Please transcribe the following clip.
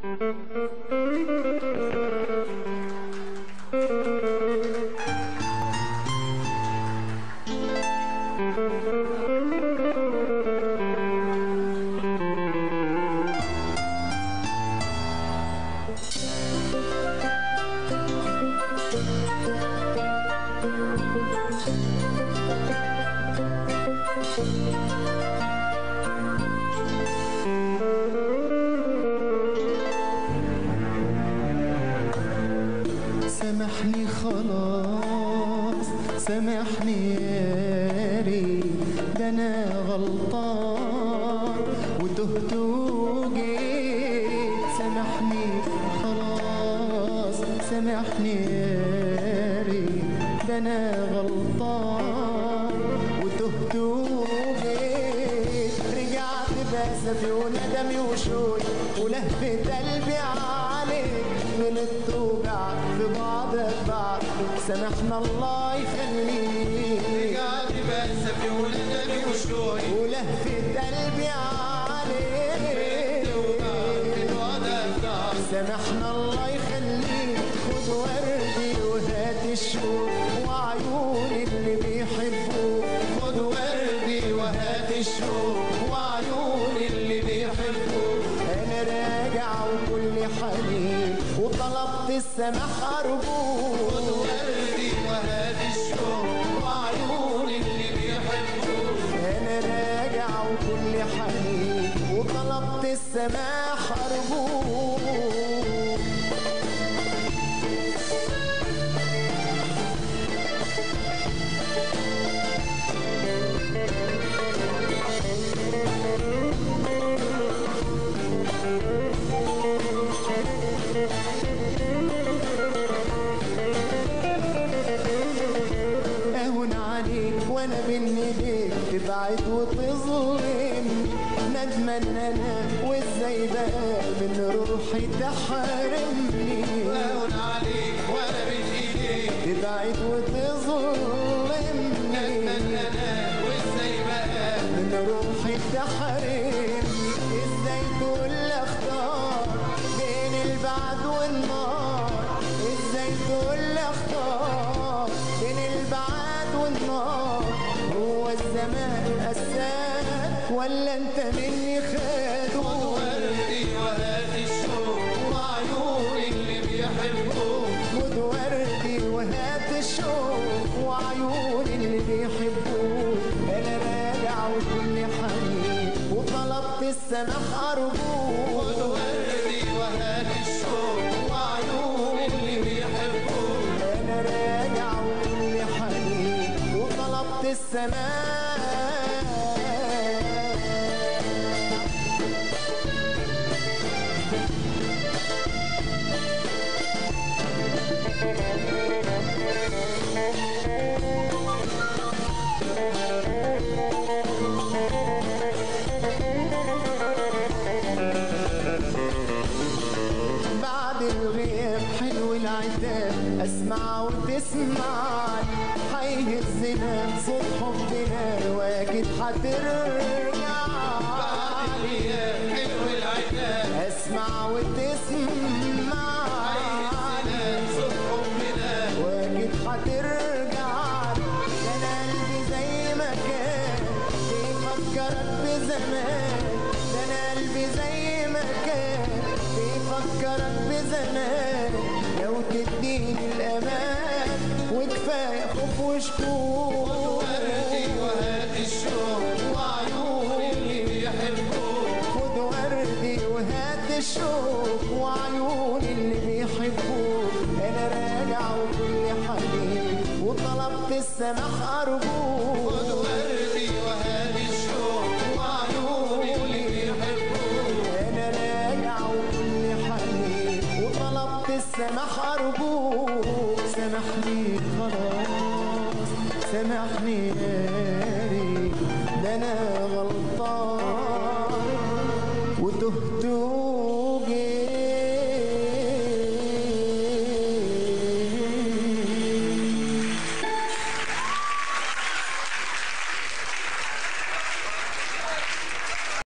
سامحني خلاص سامحني يا ريت ده انا غلطان وتهت وجيت سامحني خلاص سامحني يا ريت ده انا غلطان وتهت وجيت رجعت بأسفي وندمي وشوي ولهفة قلبي عليك من التوجع في بعضك بعض سامحنا الله يخليك رجعت بأسفي وندمي وشوي ولهفة قلبي عليك سامحنا الله يخليك خد وردي وهات الشوق وعيون اللي بيحبوك خد وردي وهات الشوق وعيون اللي بيحبوك انا راجع وكل حنين وطلبت السماح خد ارجوك وردي وهات الشوق وعيون اللي بيحبوك انا راجع وكل حنين وطلبت السماح ارجوك اهون عليك وانا بين ايديك تبعد وتظلمني ندمان انا وازاي بقى من روحي تحرمني واهون عليك وانا بين ايديك تبعد وتظلمني ندمان انا وازاي بقى من روحي تحرمني ازاي تقول لي اختار بين البعد والنار ازاي تقول لي اختار بين البعد والنار هو الزمان قساك ولا انت مني خد خدوك وردي وهات الشوق وعيون اللي بيحبوك خد وردي وهات الشوق وعيون اللي بيحبوك انا راجع وكل حنين وطلبت السماح خد ارجوك وردي وهات الشوق وعيون اللي بيحبوك انا راجع وكل حنين وطلبت السماح بعد الغياب حلو العتاب اسمع وتسمعني هيهزنا صوت حبنا واكيد هترجع بعد الايام حلو العتاب اسمع وتسمعني عايزنا صوت حبنا واكيد هترجع ده انا قلبي زي ما كان بيفكرك بزمان ده انا قلبي زي ما كان بيفكرك بزمان لو تديني الامان وكفايه خوف وشكوك وردي وهات الشوق وعيون اللي بيحبوك خد وردي وهات الشوق وعيون اللي بيحبوك انا راجع وكل حنين وطلبت السماح ارجوك خد وردي وهات الشوق وعيون اللي بيحبوك انا راجع وكل حنين وطلبت السماح ارجوك سامحني خلاص سامحني يا ريت ده انا غلطان وتهت